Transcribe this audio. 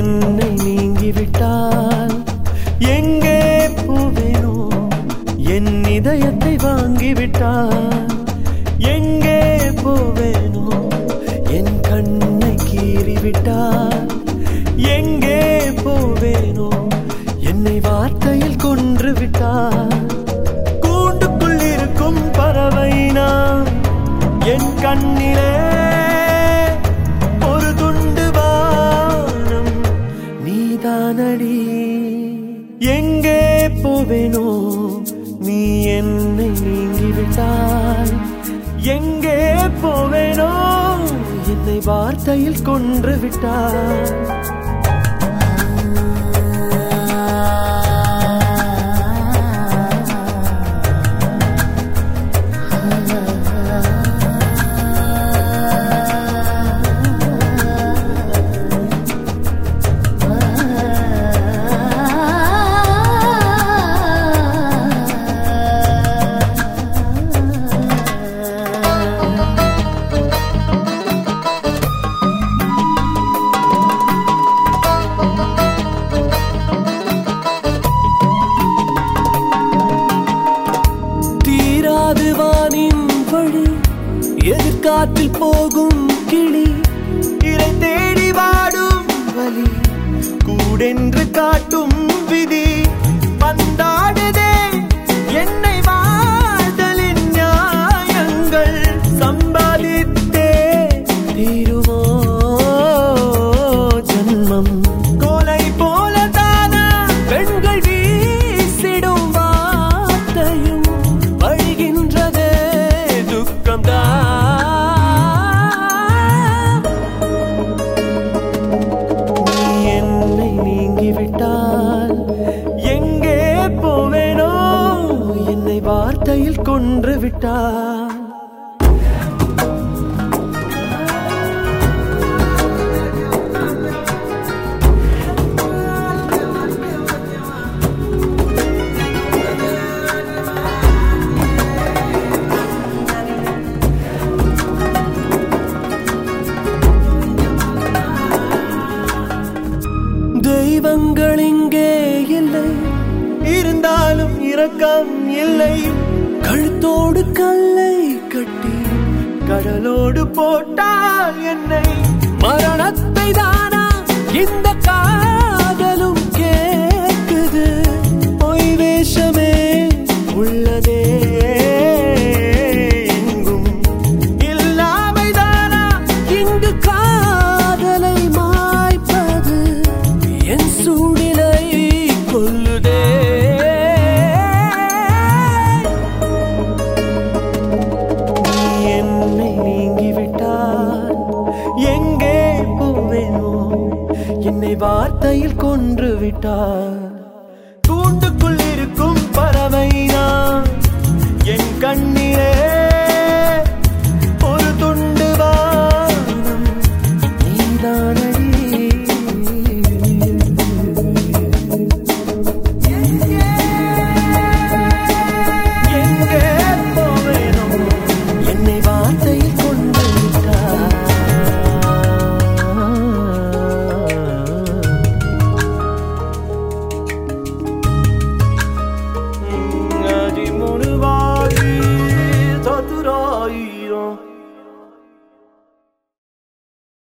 என்னை நீங்கிவிட்டால் எங்கே போவேனோ என் இதயத்தை வாங்கிவிட்டால் எங்கே போவேனோ என் கண்ணை கீறிவிட்டால் எங்கே போவேனோ என்னை வார்த்தையில் கொன்று விட்டால் கூண்டுக்குள் இருக்கும் பறவை நான் என் கண்ணிலே ஒரு துண்டு வானம் நீதானடி எங்கே போவேனோ நீ என்னை நீங்கிவிட்டால் எங்கே போவேனோ என்னை வார்த்தையில் கொன்று விட்டால் தீராது வானின் வழி எதிர்காற்றில் போகும் கிளி இறை தேடி வாடும் வலி கூடென்று காட்டும் விதி பந்தாடுதே என்னை வாழ்தலின் நியாயங்கள் சம்பாதித்தே தீருமோ ஜன்மம் கோலை போல தானா பெண்கள் வீசிடும் வார்த்தையும் வழிகின்றதே துக்கம்தான் நீ என்னை நீங்கிவிட்டால் எங்கே போவேனோ என்னை வார்த்தையில் கொன்று விட்டால் தெய்வங்கள் இங்கே இல்லை இருந்தாலும் இரக்கம் இல்லை கழுத்தோடு கல்லை கட்டி கடலோடு போட்டால் என்னை மரணத்தை தானா இந்த காதலும் கேட்குது பொய் வேஷமே உள்ளதே எங்கும் இல்லாமைதானா இங்கு காதலை மாய்ப்பது என் சூடிலை கொல்லுதே நீ என்னை நீங்கிவிட்டால் எங்கே போவேனோ என்னை வார்த்தையில் கொன்று விட்டால் கூண்டுக்குள் இருக்கும் பறவை நான் என் கண்ணிலே ஒரு துண்டு வானம் நீதானடி எங்கே போவேனோ என்னை வார்த்தையில் கொண்டு விட்டாய் 아직 모르바이 더 들어이러